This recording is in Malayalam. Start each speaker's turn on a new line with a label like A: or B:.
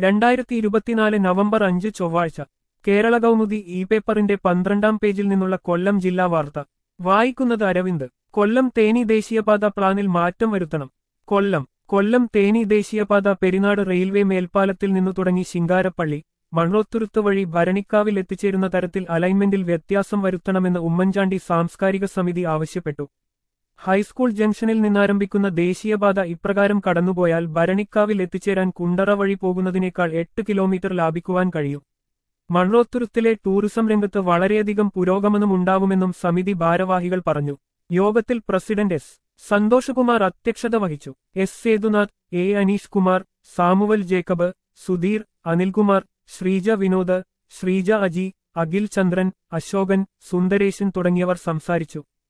A: രണ്ടായിരത്തി ഇരുപത്തിനാല് നവംബർ അഞ്ച് ചൊവ്വാഴ്ച കേരള കൗമുദി ഇ പേപ്പറിന്റെ പന്ത്രണ്ടാം പേജിൽ നിന്നുള്ള കൊല്ലം ജില്ലാ വാർത്ത വായിക്കുന്നത് അരവിന്ദ് കൊല്ലം തേനി ദേശീയപാത പ്ലാനിൽ മാറ്റം വരുത്തണം കൊല്ലം കൊല്ലം തേനി ദേശീയപാത പെരിനാട് റെയിൽവേ മേൽപ്പാലത്തിൽ നിന്നു തുടങ്ങി ശിങ്കാരപ്പള്ളി മൺറോത്തുരുത്ത് വഴി ഭരണിക്കാവിൽ എത്തിച്ചേരുന്ന തരത്തിൽ അലൈൻമെന്റിൽ വ്യത്യാസം വരുത്തണമെന്ന് ഉമ്മൻചാണ്ടി സാംസ്കാരിക സമിതി ആവശ്യപ്പെട്ടു ഹൈസ്കൂൾ ജംഗ്ഷനിൽ നിന്നാരംഭിക്കുന്ന ദേശീയപാത ഇപ്രകാരം കടന്നുപോയാൽ ഭരണിക്കാവിൽ എത്തിച്ചേരാൻ കുണ്ടറ വഴി പോകുന്നതിനേക്കാൾ എട്ട് കിലോമീറ്റർ ലാഭിക്കുവാൻ കഴിയും മൺറോത്തുരുത്തിലെ ടൂറിസം രംഗത്ത് വളരെയധികം പുരോഗമനമുണ്ടാവുമെന്നും സമിതി ഭാരവാഹികൾ പറഞ്ഞു യോഗത്തിൽ പ്രസിഡന്റ് എസ് സന്തോഷകുമാർ അധ്യക്ഷത വഹിച്ചു S Sethunath A Aneesh Kumar Samuel Jacob Sudheer Anilkumar Sreeja Vinod Sreeja Aji Akhil Chandran Asokan Sundaresan തുടങ്ങിയവർ സംസാരിച്ചു